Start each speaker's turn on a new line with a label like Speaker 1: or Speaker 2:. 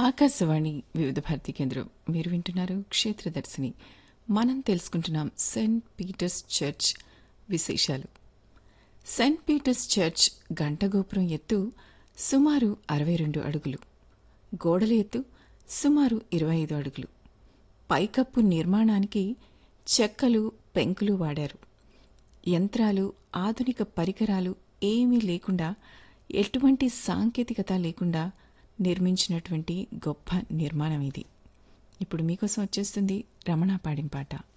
Speaker 1: ఆకాశవాణి వివిధ భారతి కేంద్రం మీరు వింటున్నారు క్షేత్రదర్శిని మనం తెలుసుకుంటున్నాం సెయింట్ పీటర్స్ చర్చ్ విశేషాలు సెయింట్ పీటర్స్ చర్చ్ గంటగోపురం ఎత్తు సుమారు అరవై రెండు అడుగులు గోడల ఎత్తు సుమారు ఇరవై ఐదు అడుగులు పైకప్పు నిర్మాణానికి చెక్కలు పెంకులు వాడారు యంత్రాలు ఆధునిక పరికరాలు ఏమీ లేకుండా ఎటువంటి సాంకేతికత లేకుండా నిర్మించినటువంటి గొప్ప నిర్మాణం ఇది ఇప్పుడు మీకోసం వచ్చేస్తుంది రమణ పాడిన పాట